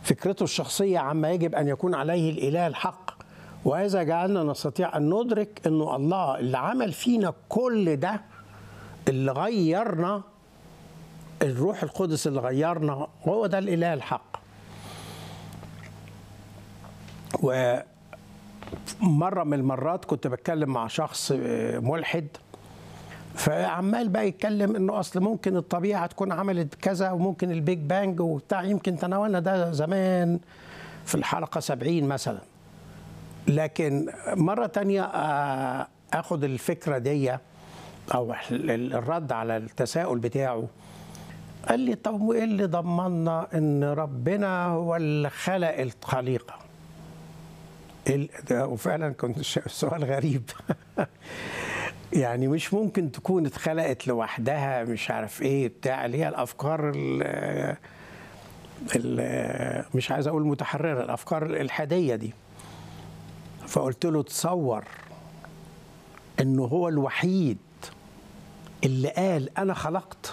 فكرته الشخصية عما يجب أن يكون عليه الإله الحق وهذا جعلنا نستطيع أن ندرك أنه الله اللي عمل فينا كل ده اللي غيرنا الروح القدس اللي غيرنا هو ده الإله الحق ومرة من المرات كنت بتكلم مع شخص ملحد فعمال بقى يتكلم انه اصل ممكن الطبيعه تكون عملت كذا وممكن البيج بانج وبتاع يمكن تناولنا ده زمان في الحلقه 70 مثلا لكن مره تانية اخد الفكره دي او الرد على التساؤل بتاعه قال لي طب وايه اللي ضمننا ان ربنا هو اللي خلق الخليقه وفعلا كنت سؤال غريب يعني مش ممكن تكون اتخلقت لوحدها مش عارف ايه بتاع اللي هي الافكار ال ال مش عايز اقول متحرره الافكار الالحاديه دي فقلت له تصور انه هو الوحيد اللي قال انا خلقت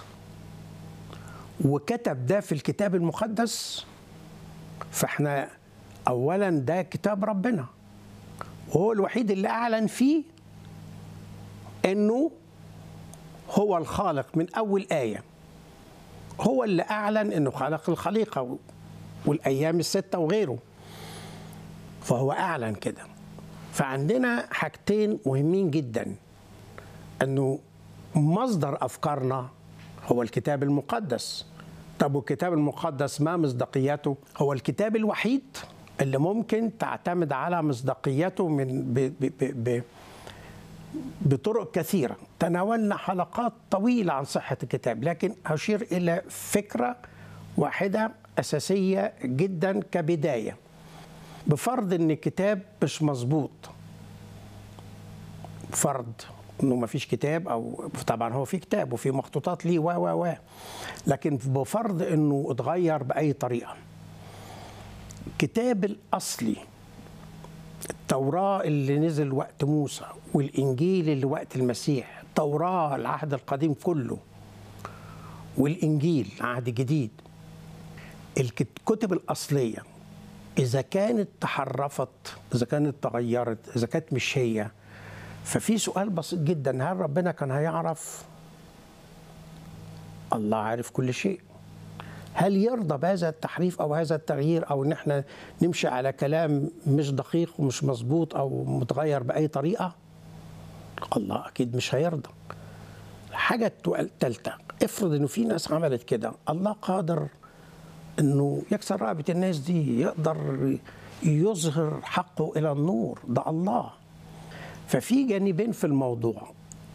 وكتب ده في الكتاب المقدس فاحنا اولا ده كتاب ربنا وهو الوحيد اللي اعلن فيه انه هو الخالق من اول ايه هو اللي اعلن انه خلق الخليقه والايام السته وغيره فهو اعلن كده فعندنا حاجتين مهمين جدا انه مصدر افكارنا هو الكتاب المقدس طب والكتاب المقدس ما مصداقيته هو الكتاب الوحيد اللي ممكن تعتمد على مصداقيته من ب ب ب ب بطرق كثيرة تناولنا حلقات طويلة عن صحة الكتاب لكن هشير إلى فكرة واحدة أساسية جدا كبداية بفرض أن الكتاب مش مظبوط فرض انه ما فيش كتاب او طبعا هو في كتاب وفي مخطوطات ليه و و و لكن بفرض انه اتغير باي طريقه الكتاب الاصلي التوراة اللي نزل وقت موسى والإنجيل اللي وقت المسيح التوراة العهد القديم كله والإنجيل عهد جديد الكتب الأصلية إذا كانت تحرفت إذا كانت تغيرت إذا كانت مش هي ففي سؤال بسيط جدا هل ربنا كان هيعرف الله عارف كل شيء هل يرضى بهذا التحريف او هذا التغيير او ان احنا نمشي على كلام مش دقيق ومش مظبوط او متغير باي طريقه الله اكيد مش هيرضى الحاجه الثالثه افرض انه في ناس عملت كده الله قادر انه يكسر رقبه الناس دي يقدر يظهر حقه الى النور ده الله ففي جانبين في الموضوع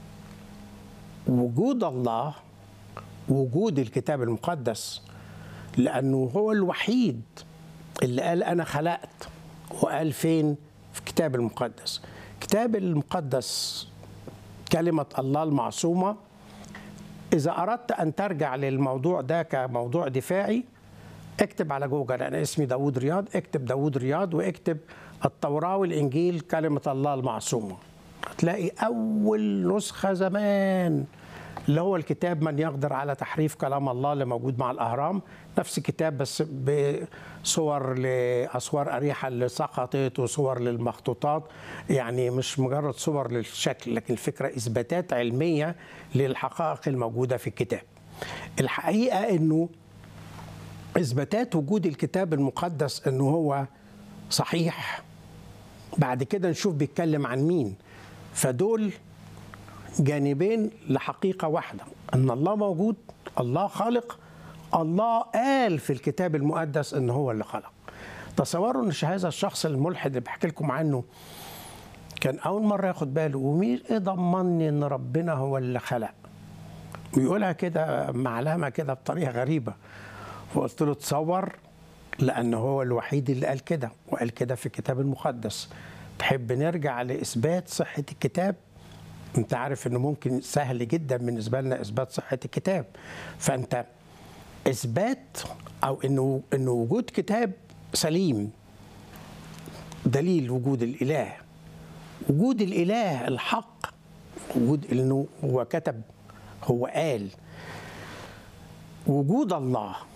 وجود الله وجود الكتاب المقدس لأنه هو الوحيد اللي قال أنا خلقت وقال فين في الكتاب المقدس الكتاب المقدس كلمة الله المعصومة إذا أردت أن ترجع للموضوع ده كموضوع دفاعي اكتب على جوجل أنا اسمي داود رياض اكتب داود رياض واكتب التوراة والإنجيل كلمة الله المعصومة هتلاقي أول نسخة زمان اللي هو الكتاب من يقدر على تحريف كلام الله اللي موجود مع الأهرام نفس الكتاب بس بصور لأسوار أريحة اللي سقطت وصور للمخطوطات يعني مش مجرد صور للشكل لكن الفكرة إثباتات علمية للحقائق الموجودة في الكتاب الحقيقة أنه إثباتات وجود الكتاب المقدس أنه هو صحيح بعد كده نشوف بيتكلم عن مين فدول جانبين لحقيقة واحدة أن الله موجود الله خالق الله قال في الكتاب المقدس أن هو اللي خلق تصوروا أن هذا الشخص الملحد اللي بحكي لكم عنه كان أول مرة ياخد باله ومين إيه ضمني أن ربنا هو اللي خلق ويقولها كده معلمة كده بطريقة غريبة فقلت له تصور لأنه هو الوحيد اللي قال كده وقال كده في الكتاب المقدس تحب نرجع لإثبات صحة الكتاب انت عارف انه ممكن سهل جدا بالنسبه لنا اثبات صحه الكتاب فانت اثبات او انه انه وجود كتاب سليم دليل وجود الاله وجود الاله الحق وجود انه هو كتب هو قال وجود الله